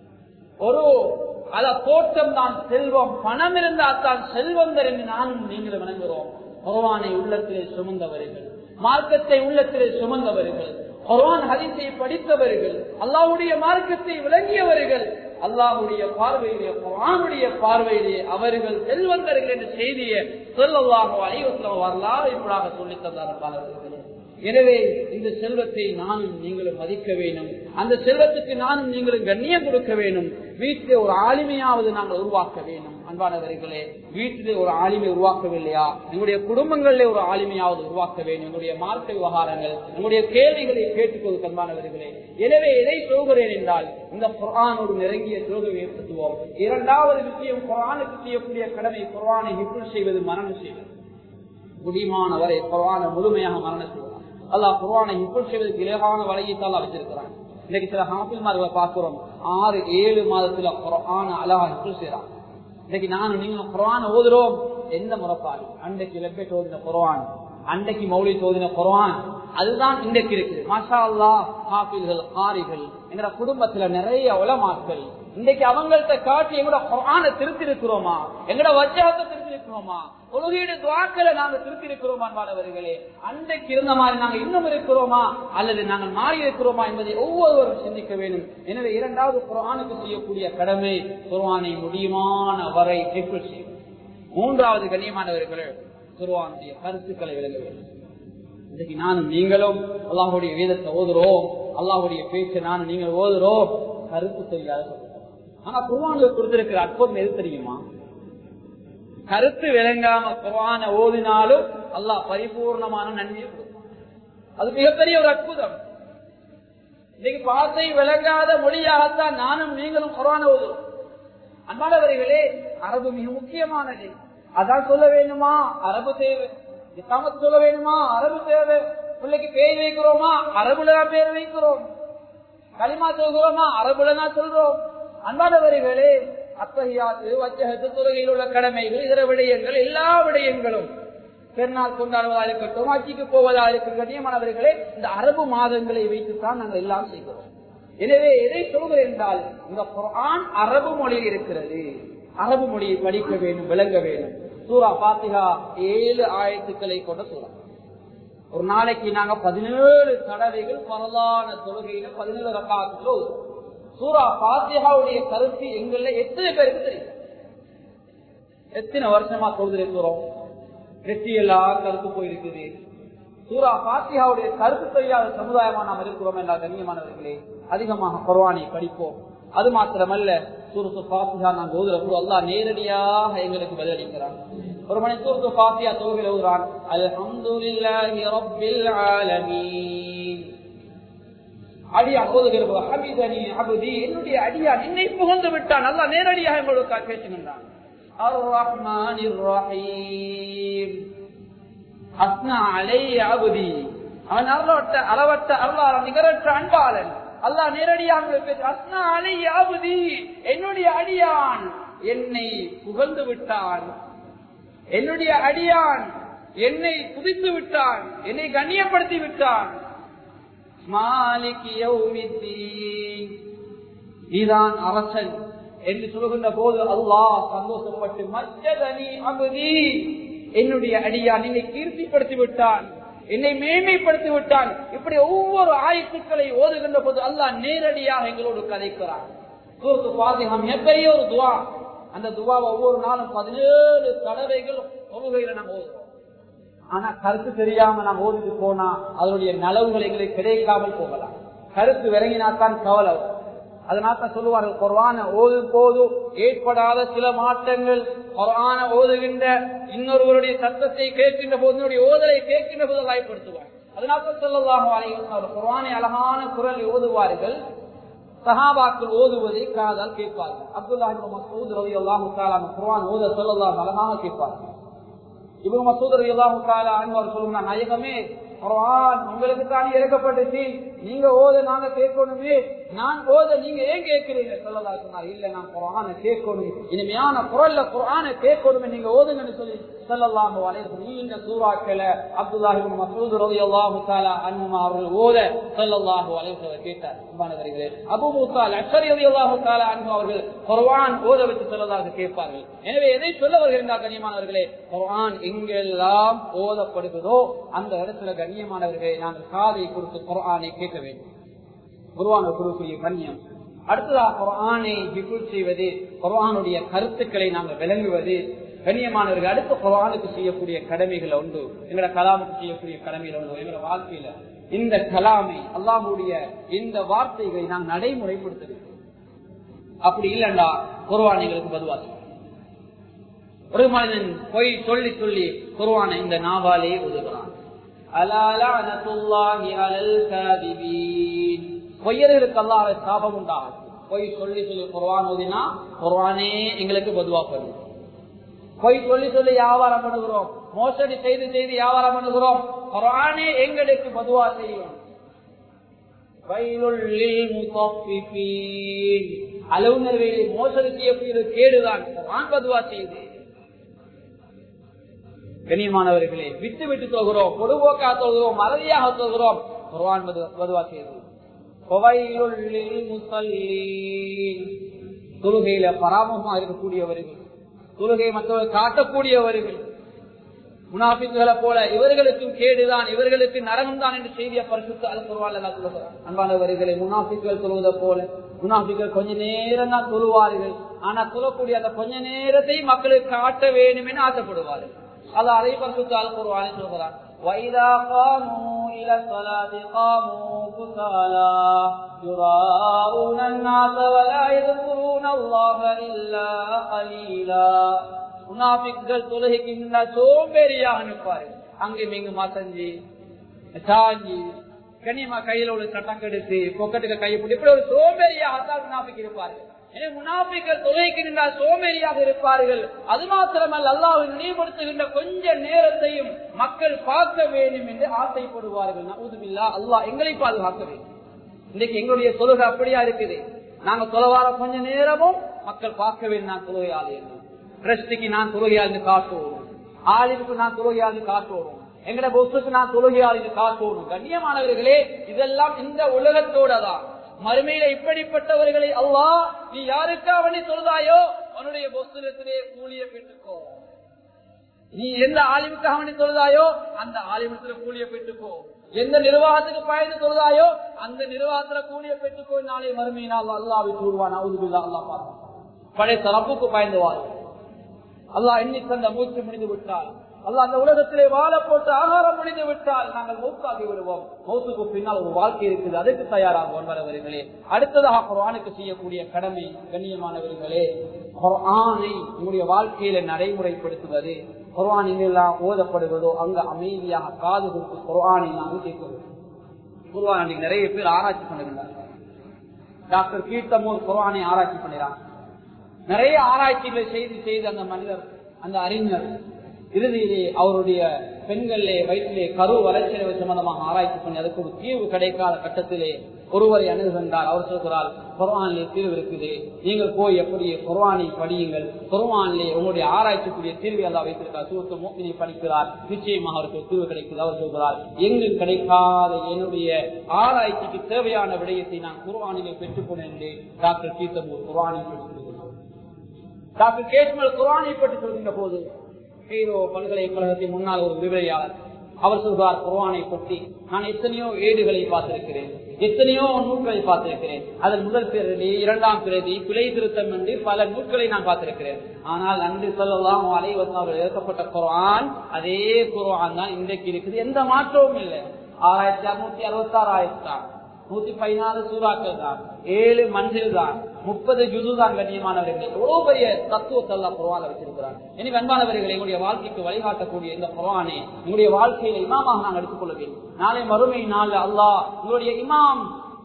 ஒரு அத தோட்டம் தான் செல்வம் பணம் இருந்தால் தான் செல்வந்தர் என்று நானும் நீங்களும் விளங்குகிறோம் பகவானை உள்ளத்திலே சுமந்தவர்கள் மார்க்கத்தை உள்ளத்திலே சுமந்தவர்கள் குரான் ஹரிசை படித்தவர்கள் அல்லாவுடைய மார்க்கத்தை விளங்கியவர்கள் அல்லாவுடைய பார்வையிலே குரானுடைய பார்வையிலே அவர்கள் செல்வந்தர்கள் என்ற செய்தியை சொல்லல்லாக அனைவசம் வரலாறு இப்படாக சொல்லித் தந்தார் பலர்கள் எனவே இந்த செல்வத்தை நானும் நீங்களும் மதிக்க வேண்டும் அந்த செல்வத்துக்கு நானும் நீங்களும் கண்ணியம் கொடுக்க வேண்டும் வீட்டிலே ஒரு ஆளுமையாவது நாங்கள் உருவாக்க வேண்டும் அன்பானவர்களே வீட்டிலே ஒரு ஆளுமை உருவாக்கவில்லையா எங்களுடைய குடும்பங்களிலே ஒரு ஆளுமையாவது உருவாக்க வேண்டும் எங்களுடைய மார்க்க விவகாரங்கள் நம்முடைய கேள்விகளை கேட்டுக்கொள்வது அன்பானவர்களே எனவே எதை சொல்கிறேன் என்றால் இந்த குரான் ஒரு நெருங்கிய தொழுகை ஏற்படுத்துவோம் இரண்டாவது விஷயம் குரானுக்கு செய்யக்கூடிய கடமை குரானை ஹிப்புல் செய்வது மரணம் செய்வது முடியுமானவரை குரானை முழுமையாக மரணம் செய்வது அல்லாஹ் குர்ஆனை இன்புல் செய்வதற்கு இலகான வலையைத்தான் வச்சிருக்கிறான் இன்னைக்கு சில ஹாஃபில்மார்களை பார்க்கிறோம் ஆறு ஏழு மாதத்துல குரான அழகா இன்புல் செய்யறான் இன்னைக்கு நானும் நீங்களும் குரான் ஓதுறோம் எந்த முறைப்பாடு அன்றைக்கு லெப்பேட் ஓதின குரான் அன்றைக்கு மௌலி ஓதின குரான் அதுதான் இன்றைக்கு இருக்கு மாஷா அல்லா ஹாஃபில்கள் ஆரிகள் எங்க குடும்பத்துல நிறைய உலமாக்கள் இன்னைக்கு அவங்கள்ட்ட காட்டி எங்களோட குரான திருத்தி இருக்கிறோமா எங்களோட வஜ்ஜகத்தை திருத்தி இருக்கிறோமா தொழுகீடு துவாக்களை நாங்க திருத்தி இருக்கிறோமா மாணவர்களே அன்றைக்கு இருந்த மாதிரி நாங்க இன்னும் இருக்கிறோமா அல்லது நாங்கள் மாறி இருக்கிறோமா என்பதை ஒவ்வொருவரும் சிந்திக்க வேண்டும் எனவே இரண்டாவது குரானுக்கு செய்யக்கூடிய கடமை குர்ஆனை முடியுமான வரை ஹிஃபுல் செய்யும் மூன்றாவது கண்ணியமானவர்களே குர்ஆனுடைய கருத்துக்களை விளங்க வேண்டும் இன்னைக்கு நானும் நீங்களும் அல்லாஹுடைய வேதத்தை ஓதுறோம் அல்லாஹுடைய பேச்சை நானும் நீங்கள் ஓதுறோம் கருத்து தெரியாத சொல்றோம் ஆனா குர்ஆனுக்கு கொடுத்திருக்கிற அற்புதம் எது தெரியுமா கருத்து விளங்காம குர்ஆன ஓதினாலும் அல்லாஹ் பரிபூர்ணமான நன்மையை கொடுக்கும் அது மிகப்பெரிய ஒரு அற்புதம் இன்னைக்கு பாசை விளங்காத மொழியாகத்தான் நானும் நீங்களும் குர்ஆன ஓதுவோம் அன்பானவர்களே அரபு மிக முக்கியமானது அதான் சொல்ல வேணுமா அரபு தேவை இஸ்லாமத்து சொல்ல வேணுமா அரபு தேவை பிள்ளைக்கு பேர் வைக்கிறோமா அரபுல தான் பேர் வைக்கிறோம் களிமா சொல்கிறோமா அரபுல தான் சொல்றோம் அன்பானவர்களே அத்தகையாது வச்சகத்து துறையில் உள்ள கடமைகள் இதர விடயங்கள் எல்லா விடயங்களும் பெருநாள் கொண்டாடுவதா இருக்கட்டும் ஆட்சிக்கு போவதா இருக்கட்டும் கண்ணியமானவர்களே இந்த அரபு மாதங்களை வைத்துத்தான் நாங்கள் எல்லாம் செய்கிறோம் எனவே எதை சொல்கிறேன் என்றால் இந்த குரான் அரபு மொழியில் இருக்கிறது அரபு மொழியை படிக்க வேண்டும் விளங்க வேண்டும் சூரா பாத்திகா ஏழு ஆயத்துக்களை கொண்ட சூறா ஒரு நாளைக்கு நாங்க பதினேழு தடவைகள் பரலான தொழுகையில பதினேழு ரக்காத்துல சூரா பாத்தியாவுடைய கருத்து எங்கள எத்தனை பேருக்கு தெரியும் எத்தனை வருஷமா தொழுதிருக்கிறோம் வெற்றி எல்லாம் கருத்து போயிருக்குது சூரா பாத்தியாவுடைய கருத்து தெரியாத சமுதாயமா நாம் இருக்கிறோம் என்ற கண்ணியமானவர்களே அதிகமாக குர்வானை படிப்போம் அது மாத்திரமல்ல சூரத்து பாத்தியா நாங்கள் ஓதுறப்போ அல்லா நேரடியாக எங்களுக்கு பதிலளிக்கிறான் ஒரு மணி சூரத்து பாத்தியா தொழுகையில் ஓதுறான் அல்ஹம்துலில்லாஹி ரப்பில் ஆலமீன் அடியான் ஓதுகிற ஹபீதனி அபுதி என்னுடைய அடியான் என்னை புகழ்ந்து விட்டான் நல்லா நேரடியாக எங்களுக்கு பேசுகின்றான் அர் ரஹ்மானிர் ரஹீம் அஸ்னா அலை அபுதி அவன் அருளவட்ட அளவட்ட அருளாள நிகரற்ற அன்பாளன் அல்லாஹ் நேரடியாக அஸ்னா அலை அபுதி என்னுடைய அடியான் என்னை புகழ்ந்து விட்டான் என்னுடைய அடியான் என்னை குதித்து விட்டான் என்னை கண்ணியப்படுத்தி விட்டான் நீதான் அரசன் என்று சொல்கின்ற போது அல்லாஹ் சந்தோஷப்பட்டு மச்சதனி அகுதி என்னுடைய அடியா என்னை கீர்த்திப்படுத்தி விட்டான் என்னை மேன்மைப்படுத்தி விட்டான் இப்படி ஒவ்வொரு ஆயத்துக்களை ஓதுகின்ற போது அல்லாஹ் நேரடியாக எங்களோடு கதைக்கிறான் சூரத்து பாதிகம் மிகப்பெரிய ஒரு துவா அந்த துவாவை ஒவ்வொரு நாளும் பதினேழு தடவைகள் தொழுகையில நாங்கள் ஓதுறோம் ஆனா கருத்து தெரியாம நாம் ஓடிட்டு போனா அதனுடைய நலவுகள் எங்களுக்கு கிடைக்காமல் போகலாம் கருத்து விளங்கினாத்தான் கவலை அதனால சொல்லுவார்கள் குரான ஓதும் போது ஏற்படாத சில மாற்றங்கள் குரான ஓதுகின்ற இன்னொருவருடைய சத்தத்தை கேட்கின்ற போது என்னுடைய ஓதலை கேட்கின்ற போது வாய்ப்படுத்துவார் அதனால சொல்லலாம் அவர் குரானை அழகான குரல் ஓதுவார்கள் சஹாபாக்கள் ஓதுவதை காதால் கேட்பார்கள் அப்துல்லாஹி மசூத் ரவி அல்லாஹு குரான் ஓத சொல்லலாம் அழகாக கேட்பார்கள் இவங்க மசூத் ரவி அல்லாஹு அவர் சொல்லுங்க நாயகமே குரான் உங்களுக்கு தானே இறக்கப்பட்டுச்சு நீங்க ஓத நாங்க கேட்கணுமே நான் ஓத நீங்க ஏன் கேட்கிறீங்க சொல்லலா சொன்னார் இல்ல நான் குரான கேட்கணும் இனிமையான குரல்ல குரான கேட்கணும் நீங்க ஓதுங்கன்னு சொல்லி சொல்லலாம் நீண்ட சூறாக்களை அப்துல்லாஹி மசூத் ரவி அல்லாஹு அன்மா அவர்கள் ஓத சொல்லல்லாஹு அலைவசவர் கேட்டார் அன்பானவர்களே அபு மூசால் அக்ஷரி ரவி அல்லாஹு அன்பு அவர்கள் குர்ஆன் ஓத வச்சு சொல்லதாக கேட்பார்கள் எனவே எதை சொல்ல வருகின்றார் கண்ணியமானவர்களே குர்ஆன் எங்கெல்லாம் ஓதப்படுகிறதோ அந்த இடத்துல கண்ணியமானவர்களை நாங்கள் காதை கொடுத்து குர்ஆனை கேட்க வேண்டும் குருவான கொடுக்கக்கூடிய கண்ணியம் அடுத்ததாக குர்ஆனை விபுல் செய்வது குர்ஆனுடைய கருத்துக்களை நாங்கள் விளங்குவது கண்ணியமானவர்கள் அடுத்த குரானுக்கு செய்யக்கூடிய கடமைகள் உண்டு எங்களோட கலாமுக்கு செய்யக்கூடிய கடமைகள் உண்டு எங்களோட வாழ்க்கையில இந்த கலாமை அல்லாஹுடைய இந்த வார்த்தைகளை நாம் நடைமுறைப்படுத்த அப்படி இல்லைண்டா குருவான் எங்களுக்கு பதுவாசி ஒரு மனிதன் பொய் சொல்லி சொல்லி குருவான இந்த நாவாலே உதவுறான் பொய்யர்களுக்கு அல்லாத சாபம் உண்டாகும் பொய் சொல்லி சொல்லி குருவான் ஓதினா குருவானே எங்களுக்கு பதுவா பண்ணும் பொய் சொல்லி சொல்லி வியாபாரம் பண்ணுகிறோம் மோசடி செய்து செய்து வியாபாரம் பண்ணுகிறோம் குரானே எங்களுக்கு பதுவா செய்யும் அளவு நிறைவேறி மோசடி செய்யக்கூடிய கேடுதான் குரான் பதுவா செய்து கண்ணியமானவர்களே விட்டு விட்டு தோகிறோம் பொதுபோக்கா தோகிறோம் மறதியாக தோகிறோம் குரான் பதுவா செய்து தொழுகையில பராமமா இருக்கக்கூடியவர்கள் தொழுகை மற்றவர்கள் காட்டக்கூடியவர்கள் முனாபிக்குகளை போல இவர்களுக்கும் கேடுதான் இவர்களுக்கு நரகம் தான் என்று செய்திய பரிசுத்து அது சொல்வாள் அன்பானவர்களை முனாபிக்குகள் சொல்வதை போல முனாபிக்கள் கொஞ்ச நேரம் தான் சொல்லுவார்கள் ஆனா சொல்லக்கூடிய அந்த கொஞ்ச நேரத்தை மக்களுக்கு காட்ட வேண்டும் என ஆசைப்படுவார்கள் அது அதை பரிசுத்து அது சொல்வாள் சொல்கிறார் وَإِذَا قَامُوا إِلَى الصَّلَاةِ قَامُوا كُسَالَى يُرَاءُونَ النَّاسَ وَلَا يَذْكُرُونَ اللَّهَ إِلَّا قَلِيلًا முனாபிக்கள் தொழுகைக்கு முன்னால் சோம்பேறியாக நிற்பாரு அங்கும் இங்கு மசஞ்சி சாஞ்சி கனிமா கையில உள்ள சட்டம் கெடுத்து பொக்கட்டுக்கு கையை போட்டு இப்படி ஒரு சோம்பேறியாகத்தான் முனாபிக் இருப்பார்கள் எனவே முனாபிக்கள் தொலைக்கு நின்றால் சோமேறியாக இருப்பார்கள் அது மாத்திரமல்ல அல்லாவை நினைவுபடுத்துகின்ற கொஞ்ச நேரத்தையும் மக்கள் பார்க்க வேண்டும் என்று ஆசைப்படுவார்கள் நவுதுபில்லா அல்லாஹ் எங்களை பாதுகாக்க வேண்டும் இன்னைக்கு எங்களுடைய தொழுகை அப்படியா இருக்குது நாங்க தொலைவார கொஞ்ச நேரமும் மக்கள் பார்க்க வேண்டும் நான் தொழுகையாளி டிரஸ்டிக்கு நான் தொழுகையாளி காட்டுவோம் ஆளிவுக்கு நான் தொழுகையாளி காட்டுவோம் எங்கட பொசுக்கு நான் தொழுகையாளி காட்டுவோம் கண்ணியமானவர்களே இதெல்லாம் இந்த உலகத்தோட தான் மறுமையில இப்படிப்பட்டவர்களை அல்லா நீ யாருக்கா அவனை சொல்தாயோ அவனுடைய பொசுலத்திலே கூலிய பெற்றுக்கோ நீ எந்த ஆலிமுக்காக அவனை சொல்தாயோ அந்த ஆலிமத்துல கூலிய பெற்றுக்கோ எந்த நிர்வாகத்துக்கு பயந்து சொல்தாயோ அந்த நிர்வாகத்துல கூலிய பெற்றுக்கோ நாளை மறுமையினால் அல்லாவை கூறுவான் அவுதுபில்லா அல்லா பார்ப்பான் பழைய தரப்புக்கு பயந்துவார் அல்லாஹ் எண்ணி தந்த மூச்சு முடிந்து விட்டால் அல்ல அந்த உலகத்திலே வாழ போட்டு ஆகாரம் முடிந்து விட்டால் நாங்கள் மௌத்தாகி விடுவோம் மௌத்துக்கு பின்னால் ஒரு வாழ்க்கை இருக்குது அதற்கு தயாராகும் வரவர்களே அடுத்ததாக குரானுக்கு செய்யக்கூடிய கடமை கண்ணியமானவர்களே குரானை உங்களுடைய வாழ்க்கையில நடைமுறைப்படுத்துவது குரான் எங்கெல்லாம் ஓதப்படுவதோ அங்க அமைதியாக காது கொடுத்து குரானை நாங்கள் கேட்கிறோம் குருவான் அன்றைக்கு நிறைய பேர் ஆராய்ச்சி பண்ணுகிறார்கள் டாக்டர் கீர்த்தமூர் குரானை ஆராய்ச்சி பண்ணுறாங்க நிறைய ஆராய்ச்சிகளை செய்து செய்து அந்த மனிதர் அந்த அறிஞர் இறுதியிலே அவருடைய பெண்களிலே வயிற்றிலே கரு வளர்ச்சியை சம்பந்தமாக ஆராய்ச்சி பண்ணி அதுக்கு ஒரு தீர்வு கிடைக்காத கட்டத்திலே ஒருவரை அணுகுகின்றார் அவர் சொல்கிறார் குர்வானிலே தீர்வு இருக்குது நீங்கள் போய் எப்படி குர்வானை படியுங்கள் குர்வானிலே உங்களுடைய ஆராய்ச்சிக்குரிய தீர்வு எல்லாம் வைத்திருக்கார் சூத்து மூக்கினை படிக்கிறார் நிச்சயமாக அவருக்கு தீர்வு கிடைக்குது அவர் சொல்கிறார் எங்கு கிடைக்காத என்னுடைய ஆராய்ச்சிக்கு தேவையான விடயத்தை நான் குர்வானிலே பெற்றுக்கொண்டேன் என்று டாக்டர் கீர்த்தமூர் குர்வானை பெற்றுக் டாக்டர் கேஷ்மல் குர்வானை பற்றி சொல்கின்ற போது ஹீரோ பல்கலைக்கழகத்தின் முன்னாள் ஒரு விவரியாளர் அவர் சொல்வார் குர்வானை பற்றி நான் எத்தனையோ ஏடுகளை பார்த்திருக்கிறேன் எத்தனையோ நூல்களை பார்த்திருக்கிறேன் அதன் முதல் பிரதி இரண்டாம் பிரதி பிழை திருத்தம் என்று பல நூல்களை நான் பார்த்திருக்கிறேன் ஆனால் அன்று சொல்லலாம் அலைவசம் அவர் எழுதப்பட்ட குர்ஆன் அதே குர்ஆன் தான் இன்றைக்கு இருக்குது எந்த மாற்றமும் இல்லை ஆறாயிரத்தி அறுநூத்தி அறுபத்தி ஆறு ஆயிரத்தி நூத்தி பதினாலு சூறாக்கள் தான் ஏழு மஞ்சள் தான் முப்பது ஜுது தான் கண்ணியமானவர்கள் எவ்வளவு பெரிய தத்துவத்தை எல்லாம் குரவான வச்சிருக்கிறார் இனி அன்பானவர்களை எங்களுடைய வாழ்க்கைக்கு வழிகாட்டக்கூடிய இந்த குரவானை எங்களுடைய வாழ்க்கையில இமாமாக நாங்கள் எடுத்துக்கொள்ள வேண்டும் நாளை மறுமை நாள் அல்லாஹ் உங்களுடைய இமாம்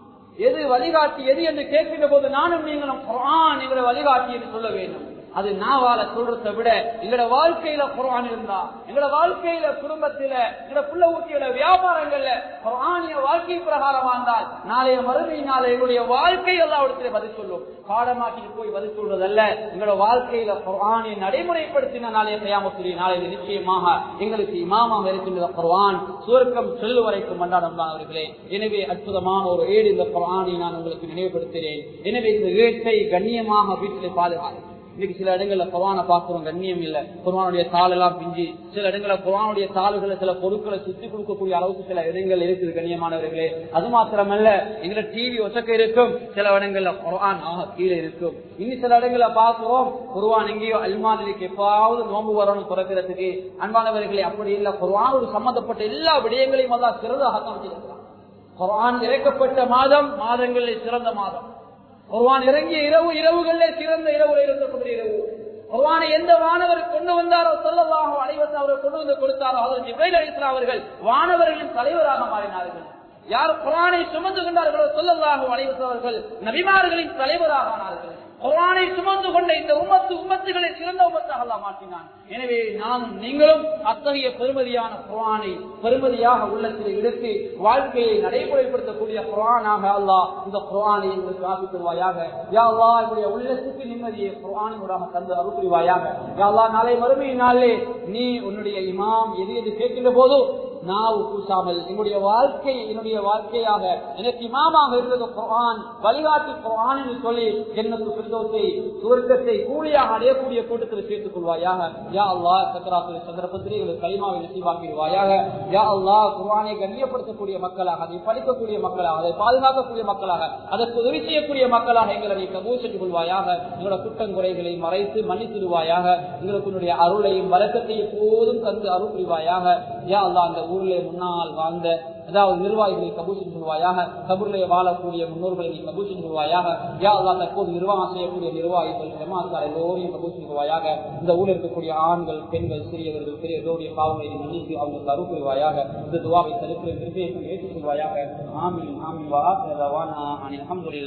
எது வழிகாட்டி எது என்று கேட்கின்ற போது நானும் நீங்களும் குரான் எங்களை வழிகாட்டி என்று சொல்ல வேண்டும் அது நாவால சொல்றதை விட எங்களோட வாழ்க்கையில குரான் இருந்தா எங்களோட வாழ்க்கையில குடும்பத்தில எங்களோட புள்ள ஊட்டியோட வியாபாரங்கள்ல குரானிய வாழ்க்கை பிரகாரம் வாழ்ந்தால் நாளைய மறுமை நாளை எங்களுடைய வாழ்க்கை எல்லா இடத்துல பதில் சொல்லும் பாடமாக்கிட்டு போய் பதில் சொல்றதல்ல எங்களோட வாழ்க்கையில குரானை நடைமுறைப்படுத்தின நாளைய கையாமத்துடைய நாளை நிச்சயமாக எங்களுக்கு இமாமாக இருக்கின்ற குரான் சுவர்க்கம் செல்லு வரைக்கும் கொண்டாடவர்களே எனவே அற்புதமான ஒரு ஏடு இந்த குரானை நான் உங்களுக்கு நினைவுபடுத்துகிறேன் எனவே இந்த ஏட்டை கண்ணியமாக வீட்டிலே பாதுகாத்து இன்னைக்கு சில இடங்கள்ல குரான பாக்குறோம் கண்ணியம் இல்ல குரானுடைய தாள் எல்லாம் பிஞ்சு சில இடங்கள்ல குரானுடைய தாள்களை சில பொருட்களை சுத்தி கொடுக்கக்கூடிய அளவுக்கு சில இடங்கள் இருக்குது கண்ணியமானவர்களே அது மாத்திரமல்ல எங்களை டிவி ஒசக்க இருக்கும் சில இடங்கள்ல குரான் ஆக கீழே இருக்கும் இன்னும் சில இடங்கள்ல பாக்குறோம் குருவான் எங்கேயோ அல்மாதிரிக்கு எப்பாவது நோம்பு வரணும் துறக்கிறதுக்கு அன்பானவர்களே அப்படி இல்ல குருவானோடு சம்பந்தப்பட்ட எல்லா விடயங்களையும் எல்லாம் சிறந்தாகத்தான் வச்சிருக்கிறான் குரான் இறக்கப்பட்ட மாதம் மாதங்களில் சிறந்த மாதம் குர்வான் இறங்கிய இரவு இரவுகள்ல சிறந்த இரவுல இருக்கக்கூடிய இரவு குர்வானை எந்த வானவர் கொண்டு வந்தாரோ சொல்லலாக அனைவரும் அவர் கொண்டு வந்து கொடுத்தாரோ அவர் ஜிப்ரைல் அலிஸ்லாம் அவர்கள் வானவர்களின் தலைவராக மாறினார்கள் யார் குரானை சுமந்து கொண்டார்களோ சொல்லலாக அனைவரும் அவர்கள் நபிமார்களின் தலைவராக ஆனார்கள் குரானை சுமந்து கொண்ட இந்த உமத்து உமத்துகளை சிறந்த உமத்தாக அல்லாஹ் மாற்றினான் எனவே நானும் நீங்களும் அத்தகைய பெருமதியான குரானை பெருமதியாக உள்ளத்தில் எடுத்து வாழ்க்கையை நடைமுறைப்படுத்தக்கூடிய குரானாக அல்லாஹ் இந்த குரானை எங்களுக்கு ஆக்கி தருவாயாக யா அல்லாஹ் என்னுடைய உள்ளத்துக்கு நிம்மதியை குரானினூடாக தந்து அருள் புரிவாயாக யா அல்லாஹ் நாளை மறுமை நாளே நீ உன்னுடைய இமாம் எது எது கேட்கின்ற போதோ நாவு கூசாமல் என்னுடைய வாழ்க்கை என்னுடைய வாழ்க்கையாக எனக்கு இமாமாக இருந்தது குரான் வழிகாட்டி குரான் என்று சொல்லி ஜென்னத்து பிரதோத்தை சுவர்க்கத்தை கூலியாக அடையக்கூடிய கூட்டத்தில் சேர்த்துக் கொள்வாயாக யா அல்லா சக்கராத்துடைய சந்தர்ப்பத்திலே எங்களுக்கு களிமாவை நசீவாக்கிடுவாயாக யா அல்லா குரானை கண்ணியப்படுத்தக்கூடிய மக்களாக அதை படிக்கக்கூடிய மக்களாக அதை பாதுகாக்கக்கூடிய மக்களாக அதற்கு உதவி செய்யக்கூடிய மக்களாக எங்களை நீ கபூல் செஞ்சு கொள்வாயாக எங்களோட குற்றங்குறைகளை மறைத்து மன்னித்திடுவாயாக எங்களுக்கு உன்னுடைய அருளையும் வழக்கத்தையும் எப்போதும் தந்து அருள் புரிவாயாக யா அல்லா அந்த ஊரிலே முன்னால் வாழ்ந்த அதாவது நிர்வாகிகளை கபூஷன் சொல்வாயாக கபூரிலே வாழக்கூடிய முன்னோர்களை நீ கபூஷன் சொல்வாயாக யா அல்லா தற்போது நிர்வாகம் செய்யக்கூடிய நிர்வாகிகள் ஜமாத்தார் எல்லோரையும் கபூஷன் சொல்வாயாக இந்த ஊரில் இருக்கக்கூடிய ஆண்கள் பெண்கள் சிறியவர்கள் பெரியவர்களுடைய பாவங்களை மன்னித்து அவங்களுக்கு அருள் புரிவாயாக இந்த துவாவை தடுப்பு திருப்பியை ஏற்றுக் கொள்வாயாக ஆமீன் ஆமீன் வா அலமதுல்லா